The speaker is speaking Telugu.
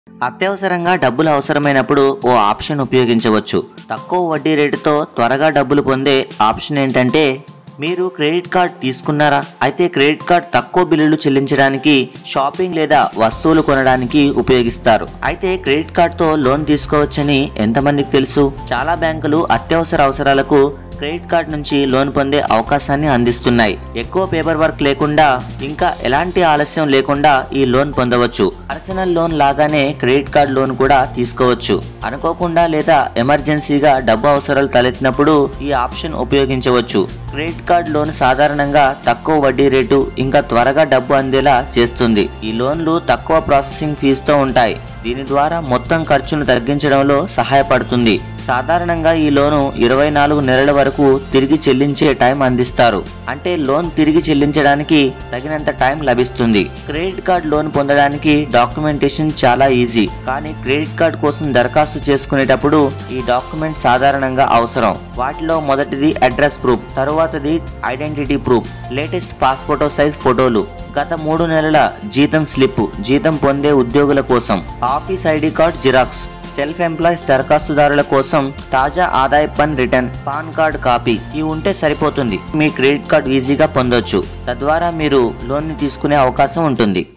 అత్యవసరంగా డబ్బులు అవసరమైనప్పుడు ఓ ఆప్షన్ ఉపయోగించవచ్చు తక్కువ వడ్డీ రేటుతో త్వరగా డబ్బులు పొందే ఆప్షన్ ఏంటంటే మీరు క్రెడిట్ కార్డ్ తీసుకున్నారా అయితే క్రెడిట్ కార్డ్ తక్కువ బిల్లులు చెల్లించడానికి షాపింగ్ లేదా వస్తువులు కొనడానికి ఉపయోగిస్తారు అయితే క్రెడిట్ కార్డ్తో లోన్ తీసుకోవచ్చని ఎంతమందికి తెలుసు చాలా బ్యాంకులు అత్యవసర అవసరాలకు క్రెడిట్ కార్డ్ నుంచి లోన్ పొందే అవకాశాన్ని అందిస్తున్నాయి ఎక్కువ పేపర్ వర్క్ లేకుండా ఇంకా ఎలాంటి ఆలస్యం లేకుండా ఈ లోన్ పొందవచ్చు పర్సనల్ లోన్ లాగానే క్రెడిట్ కార్డ్ లోన్ కూడా తీసుకోవచ్చు అనుకోకుండా లేదా ఎమర్జెన్సీగా డబ్బు అవసరాలు తలెత్తినప్పుడు ఈ ఆప్షన్ ఉపయోగించవచ్చు క్రెడిట్ కార్డ్ లోన్ సాధారణంగా తక్కువ వడ్డీ రేటు ఇంకా త్వరగా డబ్బు అందేలా చేస్తుంది ఈ లోన్లు తక్కువ ప్రాసెసింగ్ ఫీజుతో ఉంటాయి దీని ద్వారా మొత్తం ఖర్చును తగ్గించడంలో సహాయపడుతుంది సాధారణంగా ఈ లోను ఇరవై నాలుగు నెలల వరకు తిరిగి చెల్లించే టైం అందిస్తారు అంటే లోన్ తిరిగి చెల్లించడానికి తగినంత టైం లభిస్తుంది క్రెడిట్ కార్డ్ లోన్ పొందడానికి డాక్యుమెంటేషన్ చాలా ఈజీ కానీ క్రెడిట్ కార్డ్ కోసం దరఖాస్తు చేసుకునేటప్పుడు ఈ డాక్యుమెంట్ సాధారణంగా అవసరం వాటిలో మొదటిది అడ్రస్ ప్రూఫ్ తరువాతది ఐడెంటిటీ ప్రూఫ్ లేటెస్ట్ పాస్పోర్టో సైజ్ ఫోటోలు గత మూడు నెలల జీతం స్లిప్ జీతం పొందే ఉద్యోగుల కోసం office ID card xerox self employees దరఖాస్తుదారుల కోసం తాజా ఆదాయ పన్ రిటర్న్ పాన్ కార్డ్ కాపీ ఇవి ఉంటే సరిపోతుంది మీ క్రెడిట్ కార్డ్ ఈజీగా పొందొచ్చు తద్వారా మీరు లోన్ తీసుకునే అవకాశం ఉంటుంది